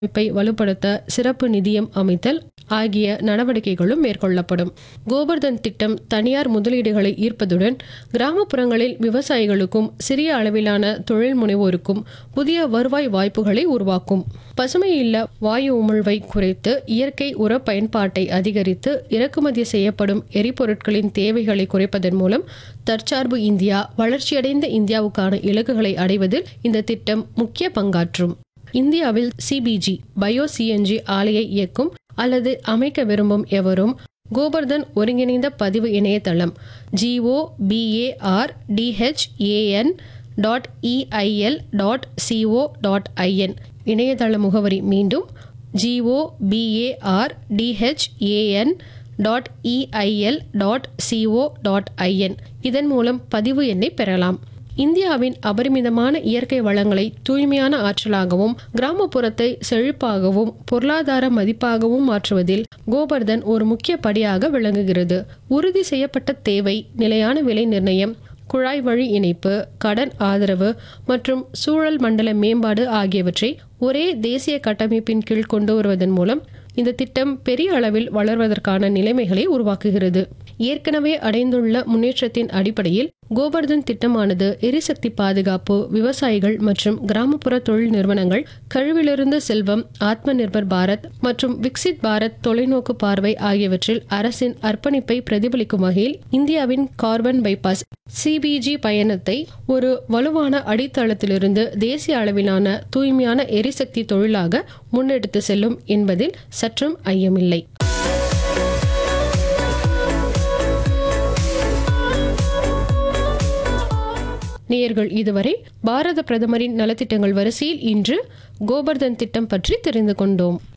அமைப்பை வலுப்படுத்த சிறப்பு நிதியம் அமைத்தல் ஆகிய நடவடிக்கைகளும் மேற்கொள்ளப்படும் கோபர்தன் திட்டம் தனியார் முதலீடுகளை ஈர்ப்பதுடன் கிராமப்புறங்களில் விவசாயிகளுக்கும் சிறிய அளவிலான தொழில் முனைவோருக்கும் புதிய வருவாய் வாய்ப்புகளை உருவாக்கும் பசுமை இல்ல வாயு உமிழ்வை குறைத்து இயற்கை உர பயன்பாட்டை அதிகரித்து இறக்குமதி செய்யப்படும் எரிபொருட்களின் தேவைகளை குறைப்பதன் மூலம் தற்சார்பு இந்தியா வளர்ச்சியடைந்த இந்தியாவுக்கான இலக்குகளை அடைவதில் இந்த திட்டம் முக்கிய பங்காற்றும் இந்தியாவில் சிபிஜி பயோ சிஎன்ஜி ஆலையை இயக்கும் அல்லது அமைக்க விரும்பும் எவரும் கோபர்தன் ஒருங்கிணைந்த பதிவு இணையதளம் GO BAR DHAN dot EIL dot CO dot IN இணையதள முகவரி மீண்டும் GO BAR DHAN dot EIL dot CO dot IN இதன் மூலம் பதிவு எண்ணை பெறலாம் இந்தியாவின் அபரிமிதமான இயற்கை வளங்களை தூய்மையான ஆற்றலாகவும் கிராமப்புறத்தை செழிப்பாகவும் பொருளாதார மதிப்பாகவும் மாற்றுவதில் கோபர்தன் ஒரு முக்கிய படியாக விளங்குகிறது உறுதி செய்யப்பட்ட தேவை நிலையான விலை நிர்ணயம் குழாய் வழி இணைப்பு கடன் ஆதரவு மற்றும் சூழல் மண்டல மேம்பாடு ஆகியவற்றை ஒரே தேசிய கட்டமைப்பின் கீழ் கொண்டு வருவதன் மூலம் இந்த திட்டம் பெரிய அளவில் வளர்வதற்கான நிலைமைகளை உருவாக்குகிறது ஏற்கனவே அடைந்துள்ள முன்னேற்றத்தின் அடிப்படையில் கோபர்தன் திட்டமானது எரிசக்தி பாதுகாப்பு விவசாயிகள் மற்றும் கிராமப்புற தொழில் நிறுவனங்கள் கழிவிலிருந்து செல்வம் ஆத்ம நிர்பர் பாரத் மற்றும் விக்சித் பாரத் தொலைநோக்கு பார்வை ஆகியவற்றில் அரசின் அர்ப்பணிப்பை பிரதிபலிக்கும் வகையில் இந்தியாவின் கார்பன் பைபாஸ் சிபிஜி பயணத்தை ஒரு வலுவான அடித்தளத்திலிருந்து தேசிய அளவிலான தூய்மையான எரிசக்தி தொழிலாக முன்னெடுத்து செல்லும் என்பதில் சற்றும் ஐயமில்லை நேயர்கள் இதுவரை பாரத பிரதமரின் நலத்திட்டங்கள் வரிசையில் இன்று கோபர்தன் திட்டம் பற்றி தெரிந்து கொண்டோம்